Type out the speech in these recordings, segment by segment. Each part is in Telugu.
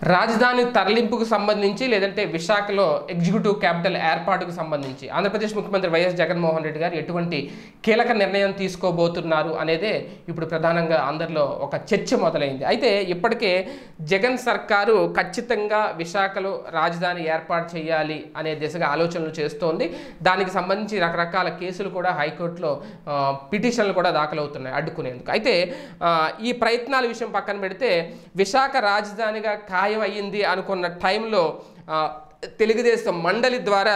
రాజధాని తరలింపుకు సంబంధించి లేదంటే విశాఖలో ఎగ్జిక్యూటివ్ క్యాపిటల్ ఏర్పాటుకు సంబంధించి ఆంధ్రప్రదేశ్ ముఖ్యమంత్రి వైఎస్ జగన్మోహన్ రెడ్డి గారు ఎటువంటి కీలక నిర్ణయం తీసుకోబోతున్నారు అనేదే ఇప్పుడు ప్రధానంగా అందరిలో ఒక చర్చ మొదలైంది అయితే ఇప్పటికే జగన్ సర్కారు ఖచ్చితంగా విశాఖలో రాజధాని ఏర్పాటు చేయాలి అనే దిశగా ఆలోచనలు చేస్తోంది దానికి సంబంధించి రకరకాల కేసులు కూడా హైకోర్టులో ఆ, పిటిషన్లు కూడా దాఖలవుతున్నాయి అడ్డుకునేందుకు అయితే ఆ, ఈ ప్రయత్నాల విషయం పక్కన పెడితే విశాఖ రాజధానిగా ఖాయం అయ్యింది అనుకున్న టైంలో ఆ, తెలుగుదేశం మండలి ద్వారా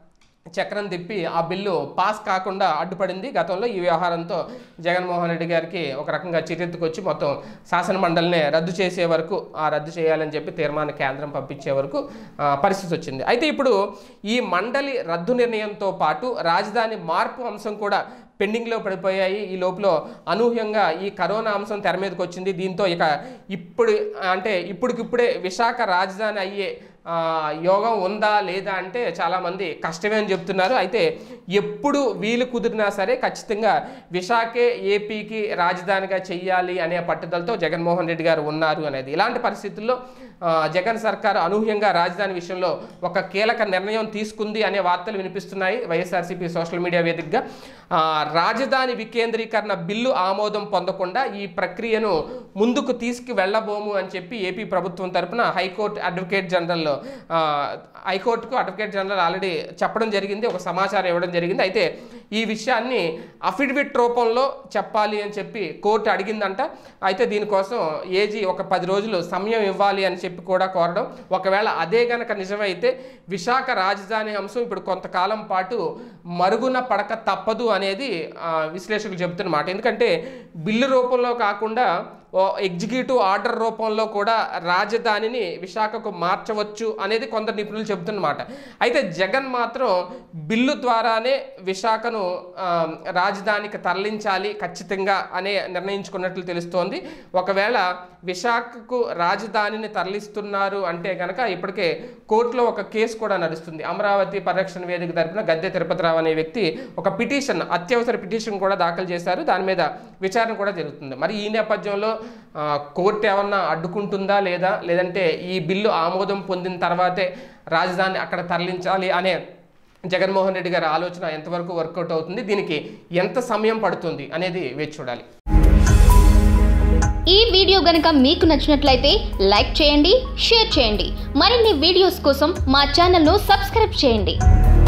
చక్రం తిప్పి ఆ బిల్లు పాస్ కాకుండా అడ్డుపడింది గతంలో ఈ వ్యవహారంతో జగన్మోహన్ రెడ్డి గారికి ఒక రకంగా చిరెత్తుకొచ్చి మొత్తం శాసన మండలినే రద్దు చేసే వరకు ఆ రద్దు చేయాలని చెప్పి తీర్మాన కేంద్రం పంపించే వరకు ఆ, పరిస్థితి వచ్చింది అయితే ఇప్పుడు ఈ మండలి రద్దు నిర్ణయంతో పాటు రాజధాని మార్పు అంశం కూడా పెండింగ్లో పడిపోయాయి ఈ లోపల అనూహ్యంగా ఈ కరోనా అంశం తెర మీదకి వచ్చింది దీంతో ఇక ఇప్పుడు అంటే ఇప్పటికిప్పుడే విశాఖ రాజధాని అయ్యే ఆ, యోగం ఉందా లేదా అంటే చాలామంది కష్టమే అని చెప్తున్నారు అయితే ఎప్పుడు వీలు కుదిరినా సరే ఖచ్చితంగా విశాఖే ఏపీకి రాజధానిగా చెయ్యాలి అనే పట్టుదలతో జగన్మోహన్ రెడ్డి గారు ఉన్నారు అనేది ఇలాంటి పరిస్థితుల్లో ఆ, జగన్ సర్కారు అనూహ్యంగా రాజధాని విషయంలో ఒక కీలక నిర్ణయం తీసుకుంది అనే వార్తలు వినిపిస్తున్నాయి వైఎస్ఆర్సీపీ సోషల్ మీడియా వేదికగా ఆ, రాజధాని వికేంద్రీకరణ బిల్లు ఆమోదం పొందకుండా ఈ ప్రక్రియను ముందుకు తీసుకు వెళ్ళబోము అని చెప్పి ఏపీ ప్రభుత్వం తరపున హైకోర్టు అడ్వకేట్ జనరల్ ఆ, హైకోర్టుకు అడ్వకేట్ జనరల్ ఆల్రెడీ చెప్పడం జరిగింది ఒక సమాచారం ఇవ్వడం జరిగింది అయితే ఈ విషయాన్ని అఫిడవిట్ రూపంలో చెప్పాలి అని చెప్పి కోర్టు అడిగిందంట అయితే దీనికోసం ఏజీ ఒక పది రోజులు సమయం ఇవ్వాలి అని చెప్పి కూడా కోరడం ఒకవేళ అదే గనక నిజమైతే విశాఖ రాజధాని అంశం ఇప్పుడు కొంతకాలం పాటు మరుగున పడక తప్పదు అనేది ఆ, విశ్లేషకులు చెబుతున్నమాట ఎందుకంటే బిల్లు రూపంలో కాకుండా ఓ ఎగ్జిక్యూటివ్ ఆర్డర్ రూపంలో కూడా రాజధానిని విశాఖకు మార్చవచ్చు అనేది కొందరు నిపుణులు చెబుతున్నమాట అయితే జగన్ మాత్రం బిల్లు ద్వారానే విశాఖను ఆ, రాజధానికి తరలించాలి ఖచ్చితంగా అనే నిర్ణయించుకున్నట్లు తెలుస్తోంది ఒకవేళ విశాఖకు రాజధానిని తరలిస్తున్నారు అంటే కనుక ఇప్పటికే కోర్టులో ఒక కేసు కూడా నడుస్తుంది అమరావతి పరిరక్షణ వేదిక తరపున గద్దె తిరుపతిరావు అనే వ్యక్తి ఒక పిటిషన్ అత్యవసర పిటిషన్ కూడా దాఖలు చేశారు దాని మీద విచారణ కూడా జరుగుతుంది మరి ఈ నేపథ్యంలో ఆ, కోర్టు ఏమన్నా అడ్డుకుంటుందా లేదా లేదంటే ఈ బిల్లు ఆమోదం పొందిన తర్వాతే రాజధాని అక్కడ తరలించాలి అనే జగన్మోహన్ రెడ్డి గారి ఆలోచన ఎంతవరకు వర్కౌట్ అవుతుంది దీనికి ఎంత సమయం పడుతుంది అనేది వేచి చూడాలి ఈ వీడియో గనుక మీకు నచ్చినట్లయితే లైక్ చేయండి షేర్ చేయండి మరిన్ని వీడియోస్ కోసం మా ఛానల్ను సబ్స్క్రైబ్ చేయండి